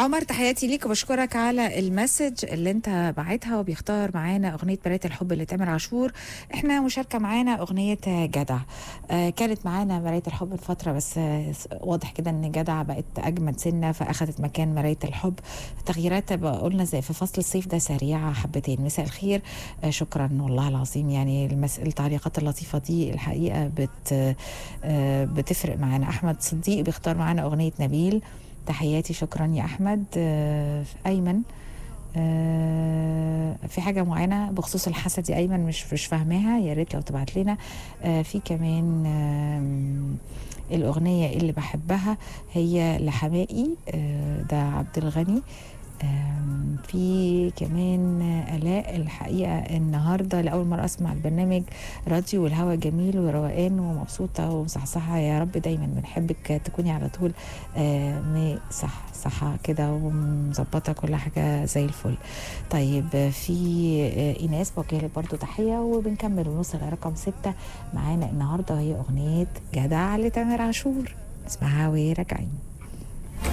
عمر تحياتي ليك وبشكرك على المسج اللي انت باعتها وبيختار معانا اغنيه مرايه الحب اللي تامر عاشور احنا مشاركه معانا اغنيه جدع آه كانت معانا مرايه الحب الفتره بس آه واضح كده ان جدع بقت اجمد سنه فاخذت مكان مرايه الحب تغييرات قلنا زي في فصل الصيف ده سريعه حبتين مساء الخير آه شكرا والله العظيم يعني المس... التعليقات اللطيفه دي الحقيقه بت آه بتفرق معانا احمد صديق بيختار معانا اغنيه نبيل تحياتي شكرا يا احمد آه ايمن آه في حاجه معينه بخصوص الحسد دي ايمن مش مش فاهماها يا ريت لو تبعت لنا آه في كمان آه الاغنيه اللي بحبها هي لحمائي آه ده عبد الغني في كمان الاء الحقيقه النهارده لاول مره اسمع البرنامج راديو والهوا جميل وروقان ومبسوطه ومصحصحه يا رب دايما بنحبك تكوني على طول صح صح كده ومظبطه كل حاجه زي الفل طيب في ايناس بوجه لك برضه تحيه وبنكمل ونوصل لرقم ستة معانا النهارده هي اغنيه جدع لتامر عاشور اسمعها وراجعين